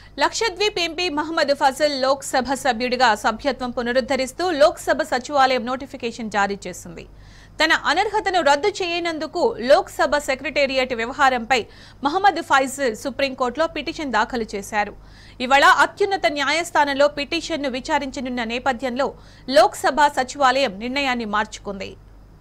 Lakshadweep MP Mohammed Fazal Lok Sabha సభ్యుడిగా సభ్యత్వం పునరుద్ధరిస్తూ లోక్సభ సచివాలయం నోటిఫికేషన్ జారీ చేసింది తన అనర్హతను రద్దు చేయనందుకు లోక్సభ సెక్రటేరియట్ వ్యవహారంపై మహమ్మద్ ఫైజల్ సుప్రీంకోర్టులో పిటిషన్ దాఖలు చేశారు ఇవాళ అత్యున్నత న్యాయస్థానంలో పిటిషన్ను విచారించనున్న నేపథ్యంలో లోక్సభ సచివాలయం నిర్ణయాన్ని మార్చుకుంది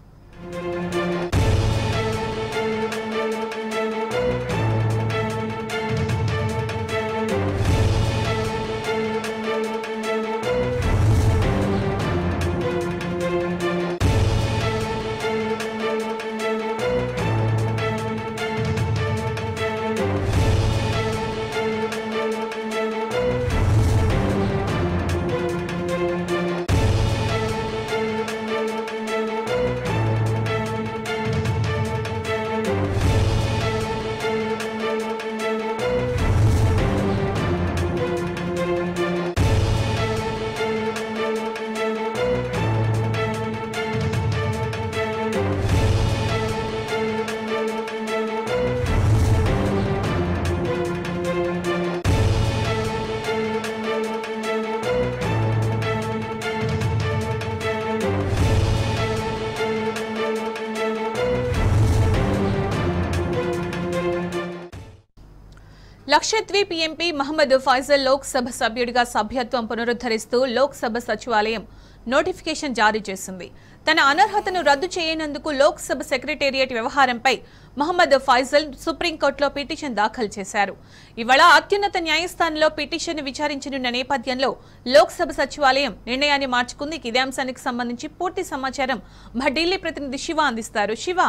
లక్షద్వీప్ ఎంపీ మహమ్మద్ ఫైజల్ లోక్సభ సభ్యుడిగా సభ్యత్వం పునరుద్ధరిస్తూ లోక్సభ సచివాలయం నోటిఫికేషన్ జారీ చేసింది తన అనర్హతను రద్దు చేయనందుకు లోక్సభ సెక్రటేరియట్ వ్యవహారంపై మహమ్మద్ ఫైజల్ సుప్రీంకోర్టులో పిటిషన్ దాఖలు చేశారు ఇవాళ అత్యున్నత న్యాయస్థానంలో పిటిషన్ విచారించనున్న నేపథ్యంలో లోక్సభ సచివాలయం నిర్ణయాన్ని మార్చుకుంది ఇదే అంశానికి సంబంధించి పూర్తి సమాచారం మా ఢిల్లీ ప్రతినిధి శివ అందిస్తారు శివ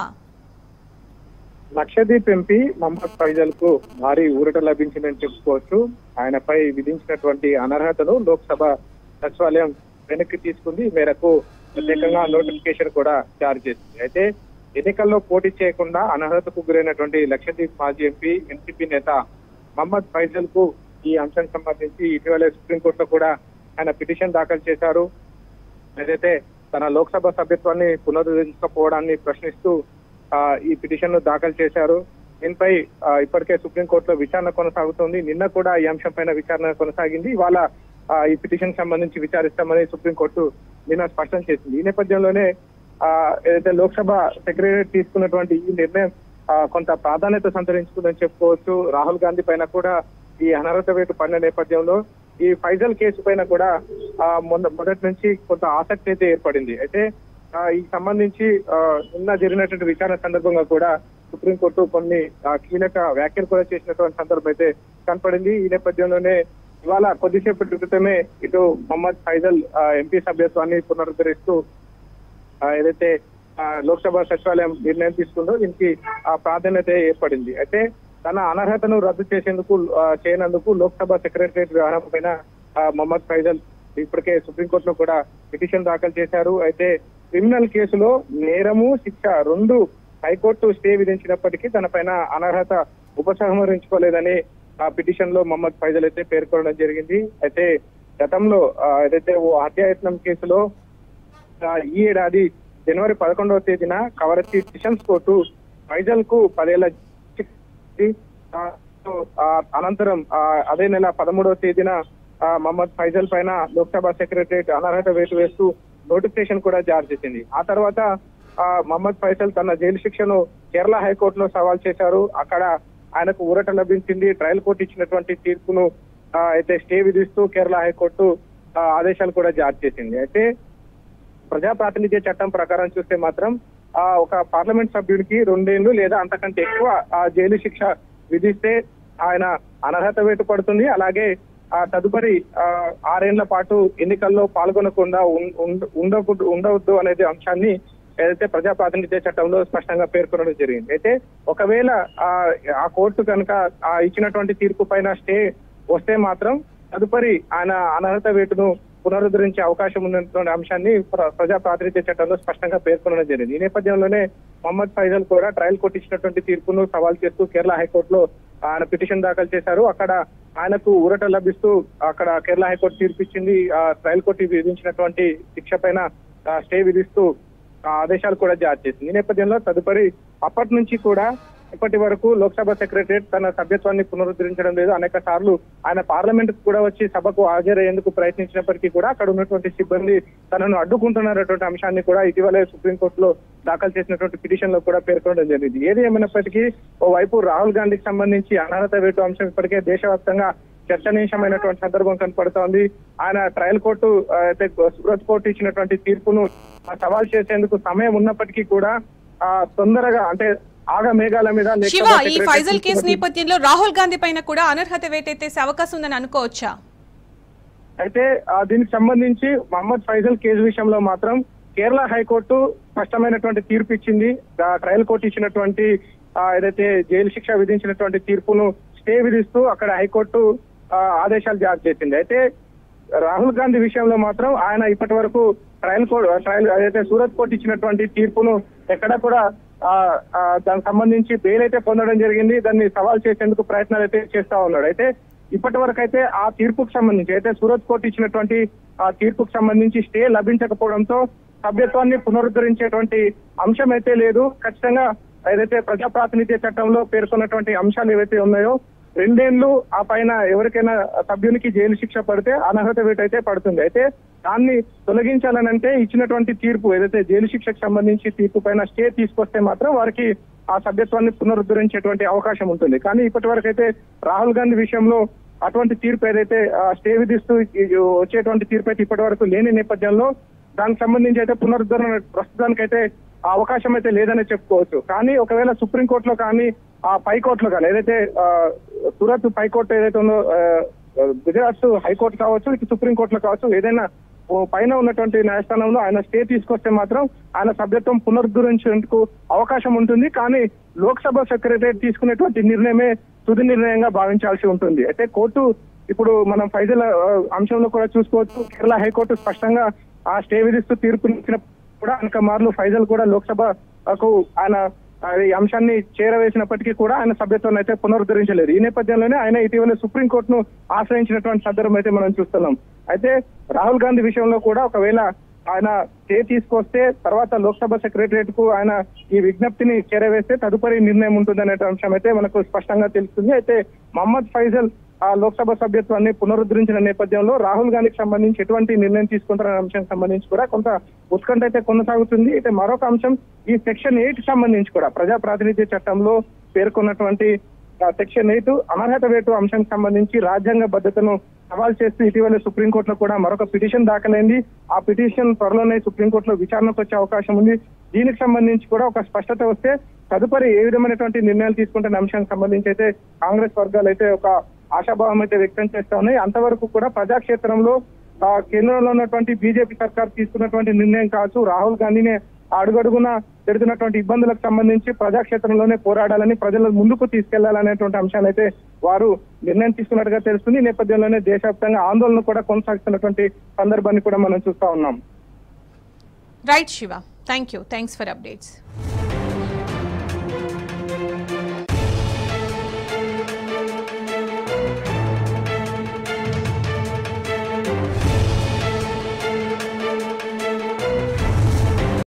లక్షదీప్ ఎంపీ మహమ్మద్ ఫైజల్ కు భారీ ఊరట లభించిందని చెప్పుకోవచ్చు ఆయనపై విధించినటువంటి అనర్హతను లోక్సభ సచివాలయం వెనక్కి తీసుకుంది ఈ మేరకు ప్రత్యేకంగా నోటిఫికేషన్ కూడా జారీ చేసింది అయితే ఎన్నికల్లో పోటీ చేయకుండా అనర్హతకు గురైనటువంటి లక్షదీప్ మాజీ ఎంపీ ఎన్సీపీ నేత మహమ్మద్ ఫైజల్ కు ఈ అంశానికి సంబంధించి ఇటీవల సుప్రీంకోర్టులో కూడా ఆయన పిటిషన్ దాఖలు చేశారు ఏదైతే తన లోక్సభ సభ్యత్వాన్ని పునరుద్ధరించకపోవడాన్ని ప్రశ్నిస్తూ ఆ, ఈ పిటిషన్ ను దాఖలు చేశారు దీనిపై ఆ, ఇప్పటికే సుప్రీంకోర్టులో విచారణ కొనసాగుతోంది నిన్న కూడా ఈ అంశం పైన విచారణ కొనసాగింది ఇవాళ ఆ, ఈ పిటిషన్ సంబంధించి విచారిస్తామని సుప్రీంకోర్టు నిన్న స్పష్టం చేసింది ఈ నేపథ్యంలోనే ఆ, ఏదైతే లోక్సభ సెక్రటరీ తీసుకున్నటువంటి ఈ నిర్ణయం ఆ, కొంత ప్రాధాన్యత సంతరించుకుందని చెప్పుకోవచ్చు రాహుల్ గాంధీ పైన కూడా ఈ అనర్హత వేటు పడిన నేపథ్యంలో ఈ ఫైజల్ కేసు పైన కూడా ఆ, మొన్న మొదటి నుంచి కొంత ఆసక్తి అయితే ఏర్పడింది అయితే ఆ, ఈ సంబంధించి ఆ, నిన్న జరిగినటువంటి విచారణ సందర్భంగా కూడా సుప్రీంకోర్టు కొన్ని ఆ, కీలక వ్యాఖ్యలు కూడా చేసినటువంటి సందర్భం అయితే కనపడింది ఈ నేపథ్యంలోనే ఇవాళ కొద్దిసేపటి క్రితమే ఇటు మొహమ్మద్ ఫైజల్ ఆ, ఎంపీ సభ్యత్వాన్ని పునరుద్ధరిస్తూ ఆ, ఏదైతే ఆ, లోక్సభ సచివాలయం నిర్ణయం తీసుకుందో దీనికి ఆ ప్రాధాన్యత ఏర్పడింది అయితే తన అనర్హతను రద్దు చేసేందుకు ఆ, చేయనందుకు లోక్సభ సెక్రటరియట్ వ్యవహారం పైన ఆ, మొహమ్మద్ ఫైజల్ ఇప్పటికే సుప్రీంకోర్టులో కూడా పిటిషన్ దాఖలు చేశారు అయితే క్రిమినల్ కేసులో నేరము శిక్ష రెండు హైకోర్టు స్టే విధించినప్పటికీ తన పైన అనర్హత ఉపసంహరించుకోలేదని ఆ పిటిషన్ లో మొహమ్మద్ ఫైజల్ అయితే పేర్కొనడం జరిగింది అయితే గతంలో ఆ, ఏదైతే ఓ హత్యాయత్నం కేసులో ఆ, ఈ ఏడాది జనవరి పదకొండవ తేదీన కవరత్తి సెషన్స్ కోర్టు ఫైజల్ కు పదేళ్ల శిక్ష ఆ, సో, ఆ, అనంతరం ఆ, అదే నెల పదమూడవ తేదీన ఆ, మహమ్మద్ ఫైజల్ పైన లోక్సభ సెక్రటరియట్ అనర్హత వేటు వేస్తూ నోటిఫికేషన్ కూడా జారీ చేసింది ఆ తర్వాత ఆ, మహమ్మద్ ఫైజల్ తన జైలు శిక్షను కేరళ హైకోర్టులో సవాల్ చేశారు అక్కడ ఆయనకు ఊరట లభించింది ట్రయల్ కోర్టు ఇచ్చినటువంటి తీర్పును ఆ, అయితే స్టే విధిస్తూ కేరళ హైకోర్టు ఆ, ఆదేశాలు కూడా జారీ చేసింది అయితే ప్రజా ప్రాతినిధ్య చట్టం ప్రకారం చూస్తే మాత్రం ఆ ఒక పార్లమెంట్ సభ్యుడికి రెండేళ్లు లేదా అంతకంటే ఎక్కువ ఆ జైలు శిక్ష విధిస్తే ఆయన అనర్హత వేటు పడుతుంది అలాగే ఆ తదుపరి ఆ, ఆరేళ్ల పాటు ఎన్నికల్లో పాల్గొనకుండా ఉం- ఉండ- ఉండకూడదు ఉండవద్దు అనేది అంశాన్ని ఏదైతే ప్రజా ప్రాతినిధ్య చట్టంలో స్పష్టంగా పేర్కొనడం జరిగింది అయితే ఒకవేళ ఆ ఆ కోర్టు కనుక ఆ ఇచ్చినటువంటి తీర్పు పైన స్టే వస్తే మాత్రం తదుపరి ఆయన అనర్హత వేటును పునరుద్ధరించే అవకాశం ఉన్నటువంటి అంశాన్ని ప్ర- ప్రజా ప్రాతినిధ్య చట్టంలో స్పష్టంగా పేర్కొనడం జరిగింది ఈ నేపథ్యంలోనే మొహమ్మద్ ఫైజల్ కూడా ట్రయల్ కోర్టు ఇచ్చినటువంటి తీర్పును సవాల్ చేస్తూ కేరళ హైకోర్టులో ఆయన పిటిషన్ దాఖలు చేశారు అక్కడ ఆయనకు ఊరట లభిస్తూ అక్కడ కేరళ హైకోర్టు తీర్పు ఇచ్చింది ఆ ట్రయల్ కోర్టు విధించినటువంటి శిక్ష పైన ఆ, స్టే విధిస్తూ ఆ ఆదేశాలు కూడా జారీ చేసింది ఈ నేపథ్యంలో తదుపరి అప్పటి నుంచి కూడా ఇప్పటి వరకు లోక్సభ సెక్రటరియట్ తన సభ్యత్వాన్ని పునరుద్ధరించడం లేదు అనేక సార్లు ఆయన పార్లమెంట్ కూడా వచ్చి సభకు హాజరయ్యేందుకు ప్రయత్నించినప్పటికీ కూడా అక్కడ ఉన్నటువంటి సిబ్బంది తనను అడ్డుకుంటున్నటువంటి అంశాన్ని కూడా ఇటీవలే సుప్రీంకోర్టులో దాఖలు చేసినటువంటి పిటిషన్ లో కూడా పేర్కొనడం జరిగింది ఏది ఏమైనప్పటికీ ఓవైపు రాహుల్ గాంధీకి సంబంధించి అనర్హత వేటు అంశం ఇప్పటికే దేశవ్యాప్తంగా చర్చనీయమైనటువంటి సందర్భం కనపడుతోంది ఆయన ట్రయల్ కోర్టు ఆ, అయితే సూరత్ కోర్టు ఇచ్చినటువంటి తీర్పును ఆ, సవాల్ చేసేందుకు సమయం ఉన్నప్పటికీ కూడా ఆ తొందరగా అంటే ఆగ మేఘాల మీద లేకపోతే శివ ఈ సెక్రటరీ ఫైజల్ కేసు తీసుకున్నటువంటి- నేపథ్యంలో రాహుల్ గాంధీ పైన కూడా అనర్హత వేటెత్తేసే అవకాశం ఉందని అనుకోవచ్చా అయితే ఆ, దీనికి సంబంధించి మహమ్మద్ ఫైజల్ కేసు విషయంలో మాత్రం కేరళ హైకోర్టు స్పష్టమైనటువంటి తీర్పు ఇచ్చింది ఆ, ట్రయల్ కోర్టు ఇచ్చినటువంటి ఆ, ఏదైతే జైలు శిక్ష విధించినటువంటి తీర్పును స్టే విధిస్తూ అక్కడ హైకోర్టు ఆ, ఆదేశాలు జారీ చేసింది అయితే రాహుల్ గాంధీ విషయంలో మాత్రం ఆయన ఇప్పటి వరకు ట్రయల్ కోర్టు ట్రయల్ ఏదైతే సూరత్ కోర్టు ఇచ్చినటువంటి తీర్పును ఎక్కడ కూడా ఆ, ఆ, దానికి సంబంధించి బెయిల్ అయితే పొందడం జరిగింది దాన్ని సవాల్ చేసేందుకు ప్రయత్నాలు అయితే చేస్తా ఉన్నాడు అయితే ఇప్పటి వరకు అయితే ఆ తీర్పుకు సంబంధించి అయితే సూరత్ కోర్టు ఇచ్చినటువంటి ఆ తీర్పుకు సంబంధించి స్టే లభించకపోవడంతో సభ్యత్వాన్ని పునరుద్ధరించేటువంటి అంశం అయితే లేదు ఖచ్చితంగా ఏదైతే ప్రజా ప్రాతినిధ్య చట్టంలో పేర్కొన్నటువంటి అంశాలు ఏవైతే ఉన్నాయో రెండేళ్లు ఆ పైన ఎవరికైనా సభ్యునికి జైలు శిక్ష పడితే అనర్హత వేటు అయితే పడుతుంది అయితే దాన్ని తొలగించాలనంటే ఇచ్చినటువంటి తీర్పు ఏదైతే జైలు శిక్షకు సంబంధించి తీర్పు పైన స్టే తీసుకొస్తే మాత్రం వారికి ఆ సభ్యత్వాన్ని పునరుద్ధరించేటువంటి అవకాశం ఉంటుంది కానీ ఇప్పటి వరకు అయితే రాహుల్ గాంధీ విషయంలో అటువంటి తీర్పు ఏదైతే ఆ, స్టే విధిస్తూ ఈ వచ్చేటువంటి తీర్పు అయితే ఇప్పటి వరకు లేని నేపథ్యంలో దానికి సంబంధించి అయితే పునరుద్ధరణ ప్రస్తుతానికైతే ఆ అవకాశం అయితే లేదని చెప్పుకోవచ్చు కానీ ఒకవేళ సుప్రీంకోర్టులో కానీ ఆ పై కోర్టులో కానీ ఏదైతే ఆ, సూరత్ పై కోర్టు ఏదైతే ఉందో ఆ, గుజరాత్ హైకోర్టు కావచ్చు ఇటు సుప్రీంకోర్టులో కావచ్చు ఏదైనా ఓ పైన ఉన్నటువంటి న్యాయస్థానంలో ఆయన స్టే తీసుకొస్తే మాత్రం ఆయన సభ్యత్వం పునరుద్ధరించేందుకు అవకాశం ఉంటుంది కానీ లోక్సభ సెక్రటరీ తీసుకునేటువంటి నిర్ణయమే తుది నిర్ణయంగా భావించాల్సి ఉంటుంది అయితే కోర్టు ఇప్పుడు మనం ఫైజల్ ఆ, అంశంలో కూడా చూసుకోవచ్చు కేరళ హైకోర్టు స్పష్టంగా ఆ స్టే విధిస్తూ తీర్పునిచ్చిన కూడా అనేక మార్లు ఫైజల్ కూడా లోక్సభకు ఆయన ఆ, ఈ అంశాన్ని చేరవేసినప్పటికీ కూడా ఆయన సభ్యత్వాన్ని అయితే పునరుద్ధరించలేదు ఈ నేపథ్యంలోనే ఆయన ఇటీవల సుప్రీంకోర్టును ఆశ్రయించినటువంటి సందర్భం అయితే మనం చూస్తున్నాం అయితే రాహుల్ గాంధీ విషయంలో కూడా ఒకవేళ ఆయన స్టే తీసుకొస్తే తర్వాత లోక్సభ సెక్రటరియట్ కు ఆయన ఈ విజ్ఞప్తిని చేరవేస్తే తదుపరి నిర్ణయం ఉంటుందనే అంశం అయితే మనకు స్పష్టంగా తెలుస్తుంది అయితే మహమ్మద్ ఫైజల్ ఆ లోక్సభ సభ్యత్వాన్ని పునరుద్ధరించిన నేపథ్యంలో రాహుల్ గాంధీకి సంబంధించి ఎటువంటి నిర్ణయం తీసుకుంటారనే అంశం సంబంధించి కూడా కొంత ఉత్కంఠ అయితే కొనసాగుతుంది అయితే మరొక అంశం ఈ సెక్షన్ ఎయిట్ సంబంధించి కూడా ప్రజా ప్రాతినిధ్య చట్టంలో పేర్కొన్నటువంటి ఆ సెక్షన్ ఎయిట్ అనర్హత వేటు అంశానికి సంబంధించి రాజ్యాంగ భద్రతను సవాల్ చేస్తూ ఇటీవల సుప్రీంకోర్టులో కూడా మరొక పిటిషన్ దాఖలైంది ఆ పిటిషన్ త్వరలోనే సుప్రీంకోర్టులో విచారణకు వచ్చే అవకాశం ఉంది దీనికి సంబంధించి కూడా ఒక స్పష్టత వస్తే తదుపరి ఏ విధమైనటువంటి నిర్ణయాలు తీసుకుంటున్న అంశానికి సంబంధించి అయితే కాంగ్రెస్ వర్గాలు అయితే ఒక ఆశాభావం అయితే వ్యక్తం చేస్తా ఉన్నాయి అంతవరకు కూడా ప్రజాక్షేత్రంలో ఆ, కేంద్రంలో ఉన్నటువంటి బీజేపీ సర్కార్ తీసుకున్నటువంటి నిర్ణయం కావచ్చు రాహుల్ గాంధీనే అడుగడుగున పెడుతున్నటువంటి ఇబ్బందులకు సంబంధించి ప్రజాక్షేత్రంలోనే పోరాడాలని ప్రజల ముందుకు తీసుకెళ్లాలనేటువంటి అంశాన్ని అయితే వారు నిర్ణయం తీసుకున్నట్టుగా తెలుస్తుంది ఈ నేపథ్యంలోనే దేశవ్యాప్తంగా ఆందోళన కూడా కొనసాగుతున్నటువంటి సందర్భాన్ని కూడా మనం చూస్తా ఉన్నాం right Shiva thank you thanks for updates